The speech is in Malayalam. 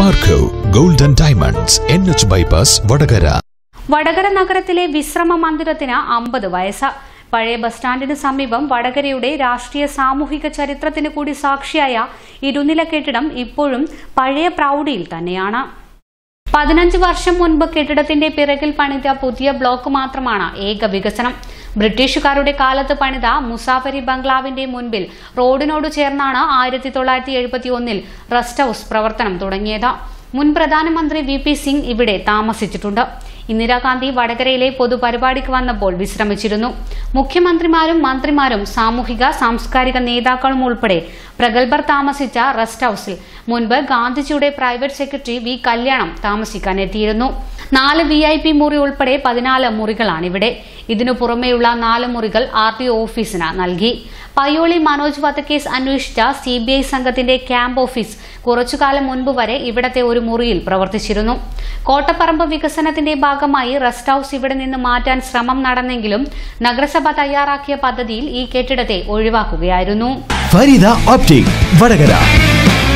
ആർക്കോ golden diamonds N H bypass Vadakara Vadakara നഗരത്തിലെ വിശ്രമ മന്ദിരത്തിന് അമ്പത് വയസ്സ് പഴയ ബസ് സ്റ്റാൻഡിന് സമീപം വടകരയുടെ രാഷ്ട്രീയ സാമൂഹിക ചരിത്രത്തിന് കൂടി സാക്ഷിയായ ഇരുനില കെട്ടിടം ഇപ്പോഴും പഴയ പ്രൗഢിയിൽ തന്നെയാണ് പതിനഞ്ച് വർഷം മുൻപ് കെട്ടിടത്തിന്റെ പിറകിൽ പണിത പുതിയ ബ്ലോക്ക് മാത്രമാണ് ഏക വികസനം ബ്രിട്ടീഷുകാരുടെ കാലത്ത് പണിത മുസാഫരി ബംഗ്ലാവിന്റെ മുൻപിൽ റോഡിനോട് ചേർന്നാണ് ആയിരത്തി തൊള്ളായിരത്തി എഴുപത്തി ഒന്നിൽ റെസ്റ്റ് ഹൌസ് പ്രവർത്തനം തുടങ്ങിയത് മുൻ പ്രധാനമന്ത്രി വി പി സിംഗ് ഇവിടെ താമസിച്ചിട്ടുണ്ട് ഇന്ദിരാഗാന്ധി വടകരയിലെ പൊതുപരിപാടിക്ക് വന്നപ്പോൾ വിശ്രമിച്ചിരുന്നു മുഖ്യമന്ത്രിമാരും മന്ത്രിമാരും സാമൂഹിക സാംസ്കാരിക നേതാക്കളും ഉൾപ്പെടെ പ്രഗത്ഭർ താമസിച്ച റെസ്റ്റ് ഹൌസിൽ മുൻപ് ഗാന്ധിജിയുടെ പ്രൈവറ്റ് സെക്രട്ടറി വി കല്യാണം താമസിക്കാൻ എത്തിയിരുന്നു നാല് വി ഐ പി മുറി ഉൾപ്പെടെ പതിനാല് മുറികളാണിവിടെ ഇതിനു പുറമെയുള്ള നാല് മുറികൾ ആർ ടി ഓഫീസിന് നൽകി പയ്യോളി മനോജ് വധക്കേസ് അന്വേഷിച്ച സി ബി ഐ സംഘത്തിന്റെ ക്യാമ്പ് ഓഫീസ് കുറച്ചുകാലം മുൻപ് വരെ ഇവിടത്തെ ഒരു മുറിയിൽ പ്രവർത്തിച്ചിരുന്നു കോട്ടപ്പറമ്പ് വികസനത്തിന്റെ ഭാഗമായി റെസ്റ്റ് ഹൌസ് ഇവിടെ നിന്ന് മാറ്റാൻ ശ്രമം നടന്നെങ്കിലും നഗരസഭ തയ്യാറാക്കിയ പദ്ധതിയിൽ ഈ കെട്ടിടത്തെ ഒഴിവാക്കുകയായിരുന്നു ഫരീദ ഓപ്റ്റിക് വടകര